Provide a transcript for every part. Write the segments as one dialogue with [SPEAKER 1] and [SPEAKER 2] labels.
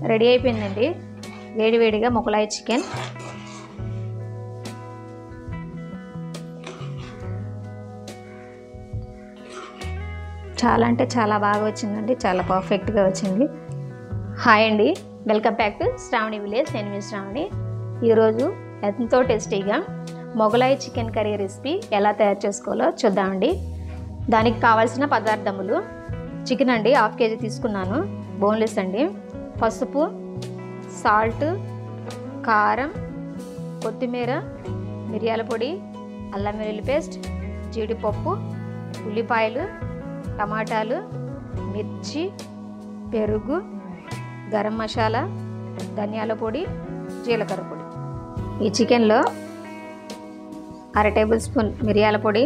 [SPEAKER 1] ready అయిపోయిందండి వేడివేడిగా Mughlai chicken చాలా అంటే చాలా బాగా వచ్చిందండి చాలా పర్ఫెక్ట్గా వచ్చింది హాయ్ అండి welcome back to Sravani village నేను మీ శ్రావణి ఈరోజు ఎంతో టేస్టీగా మొగలాయి చికెన్ కర్రీ రెసిపీ ఎలా తయారు చేసుకోవాలో చూద్దామండి దానికి కావాల్సిన పదార్థములు చికెన్ అండి హాఫ్ కేజీ తీసుకున్నాను బోన్లెస్ అండి పసుపు సాల్ట్ కారం కొత్తిమీర మిరియాల పొడి అల్లం వెల్లుల్లి పేస్ట్ జీడిపప్పు ఉల్లిపాయలు టమాటాలు మిర్చి పెరుగు గరం మసాలా ధనియాల పొడి జీలకర్ర పొడి ఈ చికెన్లో అర టేబుల్ స్పూన్ మిరియాల పొడి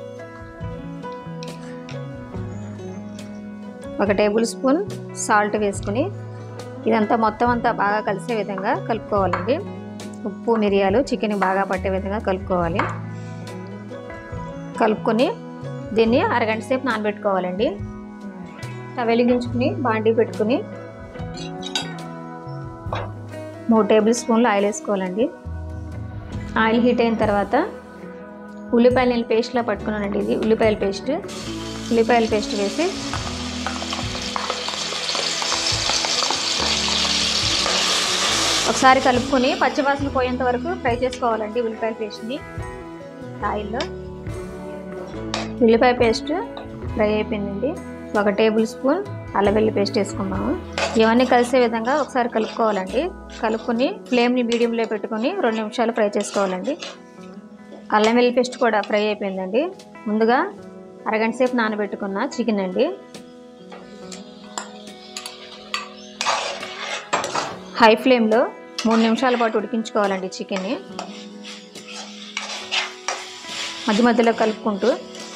[SPEAKER 1] ఒక టేబుల్ స్పూన్ సాల్ట్ వేసుకుని ఇదంతా మొత్తం అంతా బాగా కలిసే విధంగా కలుపుకోవాలండి ఉప్పు మిరియాలు చికెన్ బాగా పట్టే విధంగా కలుపుకోవాలి కలుపుకొని దీన్ని అరగంట సేపు నానబెట్టుకోవాలండి స్టవ్ వెలిగించుకుని బాండీ పెట్టుకుని మూడు టేబుల్ స్పూన్లు ఆయిల్ వేసుకోవాలండి ఆయిల్ హీట్ అయిన తర్వాత ఉల్లిపాయలు నేను పేస్ట్లా పట్టుకున్నానండి ఇది ఉల్లిపాయల పేస్ట్ ఉల్లిపాయల పేస్ట్ వేసి ఒకసారి కలుపుకొని పచ్చివాసన పోయేంత వరకు ఫ్రై చేసుకోవాలండి ఉల్లిపాయ పేస్ట్ని ఆయిల్లో ఉల్లిపాయ పేస్ట్ ఫ్రై అయిపోయిందండి ఒక టేబుల్ స్పూన్ అల్లవెల్లి పేస్ట్ వేసుకున్నాము ఇవన్నీ కలిసే విధంగా ఒకసారి కలుపుకోవాలండి కలుపుకొని ఫ్లేమ్ని మీడియంలో పెట్టుకొని రెండు నిమిషాలు ఫ్రై చేసుకోవాలండి అల్లం వెల్లి పేస్ట్ కూడా ఫ్రై అయిపోయిందండి ముందుగా అరగంట సేపు నానబెట్టుకున్న చికెన్ అండి హై ఫ్లేమ్లో మూడు నిమిషాల పాటు ఉడికించుకోవాలండి చికెన్ని మధ్య మధ్యలో కలుపుకుంటూ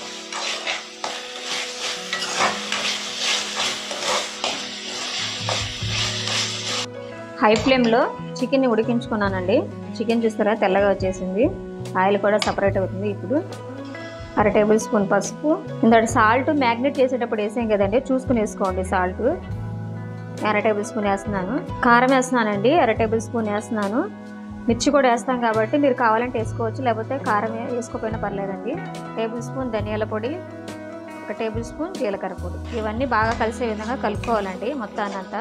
[SPEAKER 1] హై ఫ్లేమ్లో చికెన్ని ఉడికించుకున్నానండి చికెన్ చూస్తారా తెల్లగా వచ్చేసింది ఆయిల్ కూడా సపరేట్ అవుతుంది ఇప్పుడు అర టేబుల్ స్పూన్ పసుపు ఇందాక సాల్ట్ మ్యాగ్నెట్ చేసేటప్పుడు వేసాం కదండి చూసుకుని వేసుకోండి సాల్ట్ అర టేబుల్ స్పూన్ వేస్తున్నాను కారం వేస్తున్నానండి అర టేబుల్ స్పూన్ వేస్తున్నాను మిర్చి కూడా వేస్తాం కాబట్టి మీరు కావాలంటే వేసుకోవచ్చు లేకపోతే కారం వేసుకోకపోయినా పర్లేదండి టేబుల్ స్పూన్ ధనియాల పొడి ఒక టేబుల్ స్పూన్ జీలకర్ర పొడి ఇవన్నీ బాగా కలిసే విధంగా కలుపుకోవాలండి మొత్తాన్ని అంతా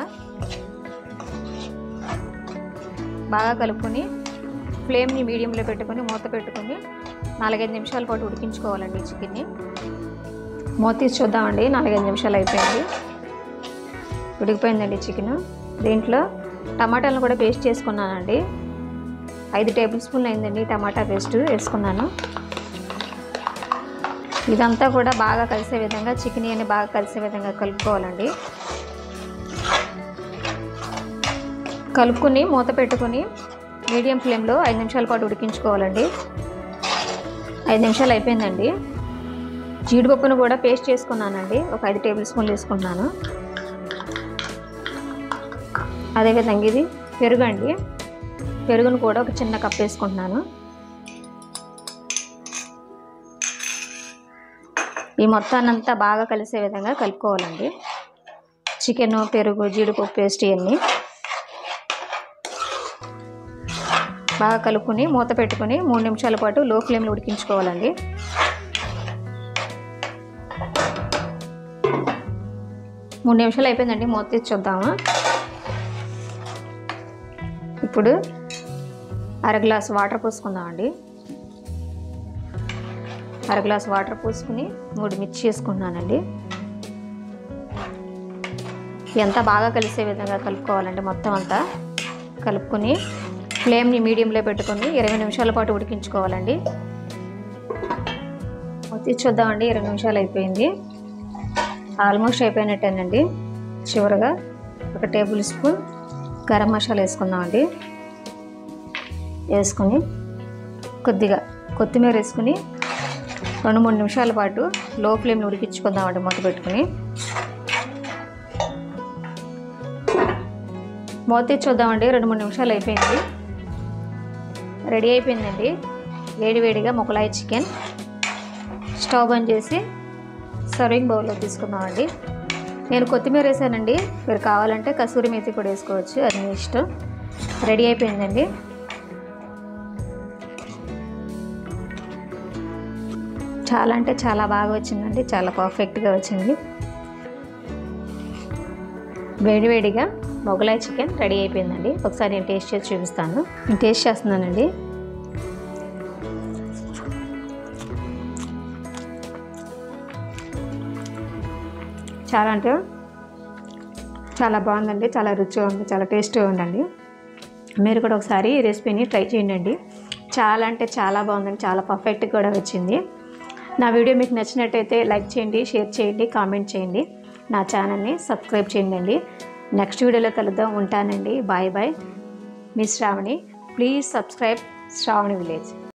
[SPEAKER 1] బాగా కలుపుకొని ఫ్లేమ్ని మీడియంలో పెట్టుకొని మూత పెట్టుకొని నాలుగైదు నిమిషాల పాటు ఉడికించుకోవాలండి చికెన్ని మూత తీసి చూద్దామండి నాలుగైదు నిమిషాలు అయిపోయింది ఉడికిపోయిందండి చికెన్ దీంట్లో టమాటాలను కూడా పేస్ట్ చేసుకున్నానండి ఐదు టేబుల్ స్పూన్లు అయిందండి టమాటా పేస్ట్ వేసుకున్నాను ఇదంతా కూడా బాగా కలిసే విధంగా చికెన్ అని బాగా కలిసే విధంగా కలుపుకోవాలండి కలుపుకొని మూత పెట్టుకొని మీడియం ఫ్లేమ్లో ఐదు నిమిషాల పాటు ఉడికించుకోవాలండి ఐదు నిమిషాలు అయిపోయిందండి జీడిపప్పును కూడా పేస్ట్ చేసుకున్నానండి ఒక ఐదు టేబుల్ స్పూన్లు వేసుకున్నాను అదేవిధంగా ఇది పెరుగు అండి పెరుగును కూడా ఒక చిన్న కప్ వేసుకుంటున్నాను ఈ మొత్తాన్నంతా బాగా కలిసే విధంగా కలుపుకోవాలండి చికెన్ పెరుగు జీడిపప్పు పేస్ట్ ఇవన్నీ బాగా కలుపుకొని మూత పెట్టుకొని మూడు నిమిషాల పాటు లో ఫ్లేమ్లో ఉడికించుకోవాలండి మూడు నిమిషాలు అయిపోయిందండి మూత తీసి చూద్దాము ఇప్పుడు అర గ్లాస్ వాటర్ పోసుకుందామండి అర గ్లాస్ వాటర్ పోసుకుని మూడు మిర్చి వేసుకుంటున్నానండి ఎంత బాగా కలిసే విధంగా కలుపుకోవాలండి మొత్తం అంతా కలుపుకొని ఫ్లేమ్ని మీడియంలో పెట్టుకొని ఇరవై నిమిషాల పాటు ఉడికించుకోవాలండి తీసి చూద్దామండి ఇరవై నిమిషాలు అయిపోయింది ఆల్మోస్ట్ అయిపోయినట్టేనండి చివరగా ఒక టేబుల్ స్పూన్ గరం మసాలా వేసుకుందామండి వేసుకొని కొద్దిగా కొత్తిమీర వేసుకుని రెండు మూడు నిమిషాల పాటు లో ఫ్లేమ్ని ఉడికించుకుందామండి మూత పెట్టుకుని మూత తీసి చూద్దామండి రెండు మూడు నిమిషాలు అయిపోయింది రెడీ అయిపోయిందండి వేడివేడిగా మొగలాయి చికెన్ స్టవ్ బంద్ చేసి సర్వింగ్ బౌల్లో తీసుకుందామండి నేను కొత్తిమీర వేసానండి మీరు కావాలంటే కసూరి మేతి కూడా వేసుకోవచ్చు అది మీ ఇష్టం రెడీ అయిపోయిందండి చాలా అంటే చాలా బాగా వచ్చిందండి చాలా పర్ఫెక్ట్గా వచ్చింది వేడివేడిగా మొగలాయ్ చికెన్ రెడీ అయిపోయిందండి ఒకసారి నేను టేస్ట్ చేసి చూపిస్తాను నేను టేస్ట్ చేస్తున్నానండి చాలా అంటే చాలా బాగుందండి చాలా రుచిగా ఉంది చాలా టేస్ట్గా ఉందండి మీరు కూడా ఒకసారి ఈ రెసిపీని ట్రై చేయండి చాలా అంటే చాలా బాగుందండి చాలా పర్ఫెక్ట్ కూడా వచ్చింది నా వీడియో మీకు నచ్చినట్టయితే లైక్ చేయండి షేర్ చేయండి కామెంట్ చేయండి నా ఛానల్ని సబ్స్క్రైబ్ చేయండి నెక్స్ట్ వీడియోలో కలుద్దాం ఉంటానండి బాయ్ బాయ్ మీ Sravani please subscribe Sravani village